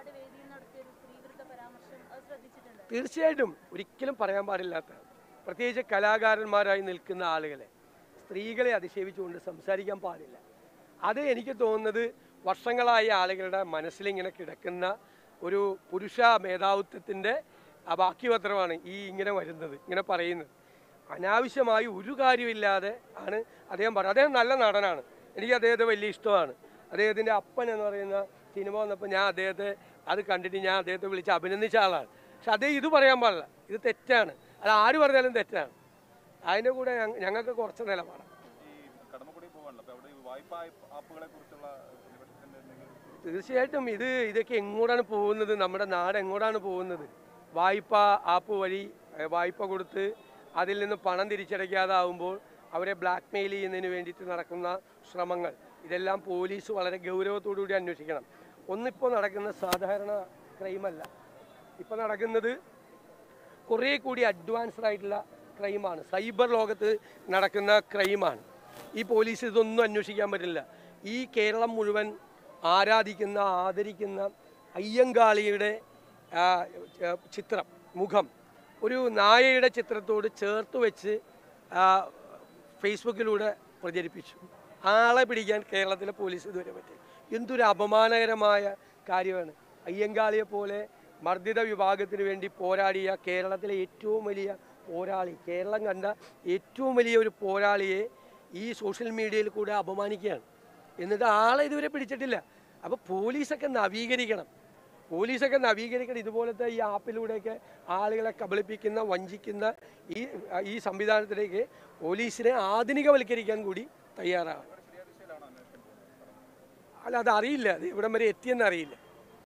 award വേദിയിൽ നടത്തിയ ഒരു സ്ത്രീവിരുദ്ധ പരാമർശം അത് ശ്രദ്ധിച്ചിട്ടുണ്ട് തീർച്ചയായിട്ടും ഒരിക്കലും പറയാൻ പാടില്ലാത്തതാണ് പ്രത്യേകിച്ച് കലാകാരന്മാരായി നിൽക്കുന്ന ആളുകളെ സ്ത്രീകളെ അധിക്ഷേപിച്ചുകൊണ്ട് സംസാരിക്കാൻ പാടില്ല അത് എനിക്ക് തോന്നുന്നത് വർഷങ്ങളായി ആളുകളുടെ മനസ്സിലിങ്ങനെ കിടക്കുന്ന ഒരു പുരുഷ മേധാവിത്വത്തിൻ്റെ ബാക്കിപത്രമാണ് ഈ ഇങ്ങനെ വരുന്നത് ഇങ്ങനെ പറയുന്നത് അനാവശ്യമായി ഒരു കാര്യമില്ലാതെ ആണ് അദ്ദേഹം പറയുന്നത് അദ്ദേഹം നല്ല നടനാണ് എനിക്ക് അദ്ദേഹത്തെ വലിയ ഇഷ്ടമാണ് അദ്ദേഹത്തിൻ്റെ അപ്പൻ എന്ന് പറയുന്ന സിനിമ വന്നപ്പോൾ ഞാൻ അദ്ദേഹത്തെ അത് കണ്ടിട്ട് ഞാൻ അദ്ദേഹത്തെ വിളിച്ച് അഭിനന്ദിച്ച ആളാണ് പക്ഷെ അദ്ദേഹം ഇത് പറയാൻ പാടില്ല ഇത് തെറ്റാണ് അത് ആര് പറഞ്ഞാലും തെറ്റാണ് അതിൻ്റെ കൂടെ ഞങ്ങ- ഞങ്ങൾക്ക് കുറച്ച് നിലപാടാണ് ഈ കടമക്കുടി പോകാണല്ലോ അപ്പൊ അവിടെ ഈ വായ്പാ ആപ്പുകളെ കുറിച്ചുള്ള പ്രതിപക്ഷത്തിന്റെ എന്തെങ്കിലും തീർച്ചയായിട്ടും ഇത് ഇതൊക്കെ എങ്ങോട്ടാണ് പോകുന്നത് നമ്മുടെ നാട് എങ്ങോട്ടാണ് പോകുന്നത് വായ്പ ആപ്പ് വഴി ഏഹ്, വായ്പ കൊടുത്ത് അതിൽ നിന്ന് പണം തിരിച്ചടയ്ക്കാതാവുമ്പോൾ അവരെ ബ്ലാക്ക് മെയിൽ ചെയ്യുന്നതിന് വേണ്ടിയിട്ട് നടക്കുന്ന ശ്രമങ്ങൾ ഇതെല്ലാം പോലീസ് വളരെ ഗൗരവത്തോടു കൂടി അന്വേഷിക്കണം ഒന്നിപ്പോൾ നടക്കുന്ന സാധാരണ ക്രൈമല്ല ഇപ്പോൾ നടക്കുന്നത് കുറേ കൂടി അഡ്വാൻസ്ഡ് ആയിട്ടുള്ള ക്രൈമാണ് സൈബർ ലോകത്ത് നടക്കുന്ന ക്രൈമാണ് ഈ പോലീസ് ഇതൊന്നും അന്വേഷിക്കാൻ പറ്റില്ല ഈ കേരളം മുഴുവൻ ആരാധിക്കുന്ന ആദരിക്കുന്ന അയ്യങ്കാളിയുടെ ആ, ച- ചിത്രം മുഖം ഒരു നായയുടെ ചിത്രത്തോട് ചേർത്ത് വെച്ച് ആ, ഫേസ്ബുക്കിലൂടെ പ്രചരിപ്പിച്ചു ആളെ പിടിക്കാൻ കേരളത്തിലെ പോലീസ് ഇതുവരെ പറ്റി എന്തൊരു അപമാനകരമായ കാര്യമാണ് അയ്യങ്കാളിയെ പോലെ മർദ്ദിത വിഭാഗത്തിന് വേണ്ടി പോരാടിയ കേരളത്തിലെ ഏറ്റവും വലിയ പോരാളി കേരളം കണ്ട ഏറ്റവും വലിയ ഒരു പോരാളിയെ ഈ സോഷ്യൽ മീഡിയയിൽ കൂടെ അപമാനിക്കുകയാണ് എന്നിട്ട് ആളെ ഇതുവരെ പിടിച്ചിട്ടില്ല അപ്പോൾ പോലീസൊക്കെ നവീകരിക്കണം പോലീസൊക്കെ നവീകരിക്കണം ഇതുപോലത്തെ ഈ ആപ്പിലൂടെയൊക്കെ ആളുകളെ കബളിപ്പിക്കുന്ന വഞ്ചിക്കുന്ന ഈ ഈ സംവിധാനത്തിലേക്ക് പോലീസിനെ ആധുനികവൽക്കരിക്കാൻ കൂടി തയ്യാറാണ് അല്ല അത് അറിയില്ല അത് ഇവിടം വരെ എത്തിയെന്ന് അറിയില്ല